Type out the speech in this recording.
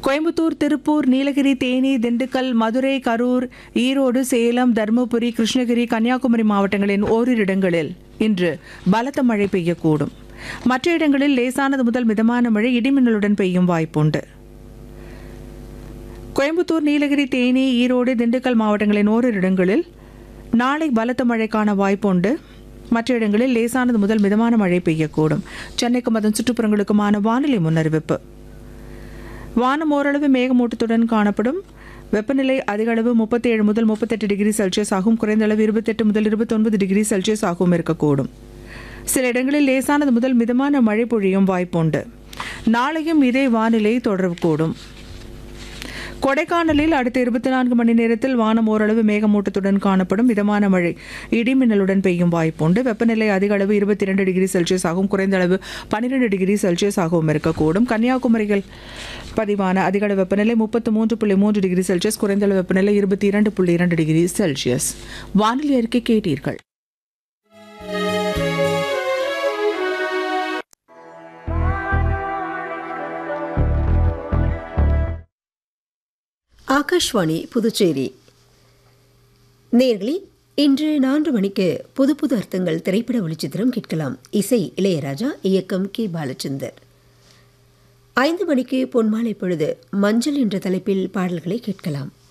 கோயம்புத்தூர் திருப்பூர் நீலகிரி தேனி திண்டுக்கல் மதுரை கரூர் ஈரோடு சேலம் தருமபுரி கிருஷ்ணகிரி கன்னியாகுமரி மாவட்டங்களின் ஓரிரு இடங்களில் இன்று பலத்த மழை பெய்யக்கூடும் மற்ற இடங்களில் லேசானது முதல் மிதமான மழை இடிமின்னலுடன் பெய்யும் வாய்ப்புண்டு கோயம்புத்தூர் நீலகிரி தேனி ஈரோடு திண்டுக்கல் மாவட்டங்களின் ஓரிரு இடங்களில் நாளை பலத்த மழைக்கான வாய்ப்புண்டு மற்ற இடங்களில் லேசானது முதல் மிதமான மழை பெய்யக்கூடும் சென்னைக்கும் அதன் சுற்றுப்புறங்களுக்குமான வானிலை முன்னறிவிப்பு வானம் ஓரளவு மேகமூட்டத்துடன் காணப்படும் வெப்பநிலை அதிக அளவு முப்பத்தி ஏழு முதல் முப்பத்தெட்டு டிகிரி செல்சியஸ் ஆகும் குறைந்த அளவு இருபத்தெட்டு முதல் இருபத்தொன்பது டிகிரி செல்சியஸ் ஆகவும் இருக்கக்கூடும் சில இடங்களில் லேசானது முதல் மிதமான மழை பொழியும் வாய்ப்புண்டு நாளையும் இதே வானிலை தொடரக்கூடும் கொடைக்கானலில் அடுத்த இருபத்தி நான்கு மணி நேரத்தில் வானம் ஓரளவு மேகமூட்டத்துடன் காணப்படும் மிதமான மழை இடிமின்னலுடன் பெய்யும் வாய்ப்புண்டு வெப்பநிலை அதிக அளவு இருபத்தி இரண்டு டிகிரி செல்சியஸ் ஆகும் குறைந்த அளவு பன்னிரெண்டு டிகிரி செல்சியஸ் ஆகவும் இருக்கக்கூடும் கன்னியாகுமரியில் பதிவான அதிக அளவு வெப்பநிலை முப்பத்து மூன்று புள்ளி மூன்று டிகிரி செல்சியஸ் குறைந்த அளவு வெப்பநிலை இருபத்தி இரண்டு புள்ளி இரண்டு டிகிரி செல்சியஸ் வானிலை அறிக்கை கேட்டீர்கள் ஆகாஷ்வாணி புதுச்சேரி நேர்களே இன்று நான்கு மணிக்கு புது புது அர்த்தங்கள் திரைப்பட ஒளிச்சித்திரம் கேட்கலாம் இசை இளையராஜா இயக்கம் கே பாலச்சந்தர் ஐந்து மணிக்கு பொன்மாலை பொழுது மஞ்சள் என்ற தலைப்பில் பாடல்களை கேட்கலாம்